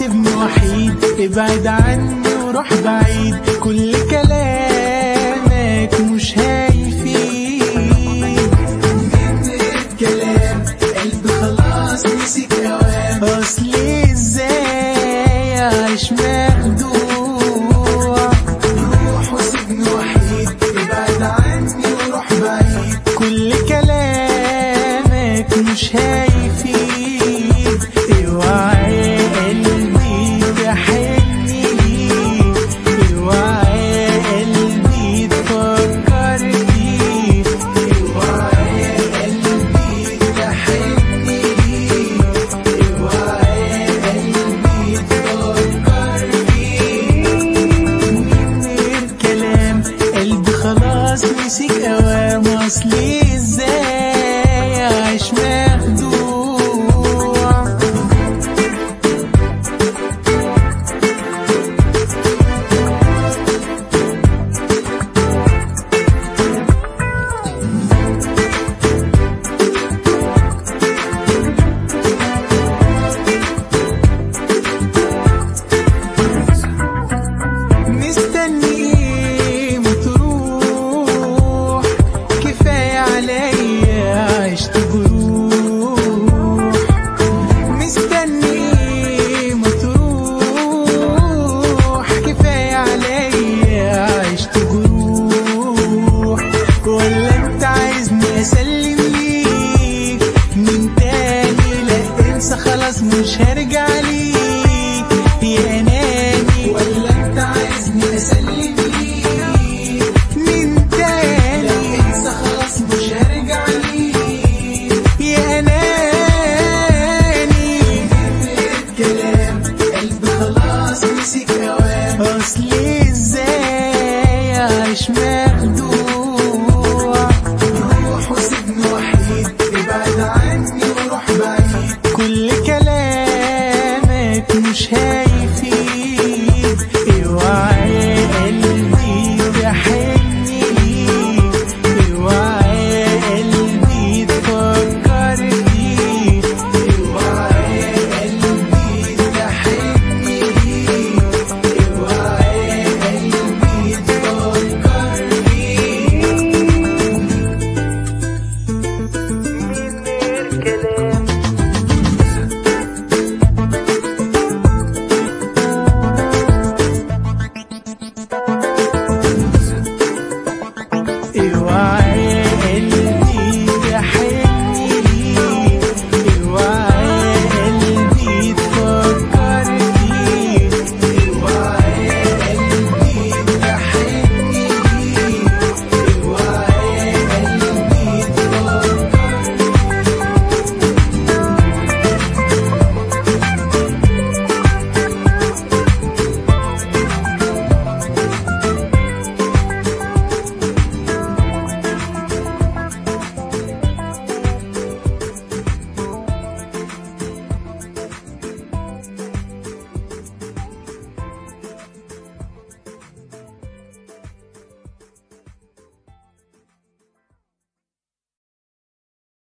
وسيبني وحيد ابعد عني وروح بعيد كل كلامك مش هيفيد كلام قلبي خلاص مسك اوام اصلي ازاي اعيش مخدوع روح وسيبني وحيد ابعد عني وروح بعيد كل كلامك مش هيفيد اوعى يا قلبي تحني ليه اوعى يا قلبي تفكر فيه اوعى يا قلبي تحني ليه اوعى يا قلبي تفكر فيه غير كلام قلبي خلاص مسك اوام اصلي ازاي اعيش مخدوع مستني ايه ما تروح كفاية عليا عشت جروح مستني ايه ما تروح كفاية عليا عشت جروح ولا انت عايزني اسلم ليك من تاني لا انسى خلاص مش هرجع ليك يا اناني ولا انت عايزني اسلم ليك من تاني انسى خلاص مش هرجع ليك يا اناني كلام قلبي خلاص مسك اوام اصلي ازاي اعيش مخدوع روح وسيبني وحيد ابعد عني وروح بعيد كل كلامك مش هي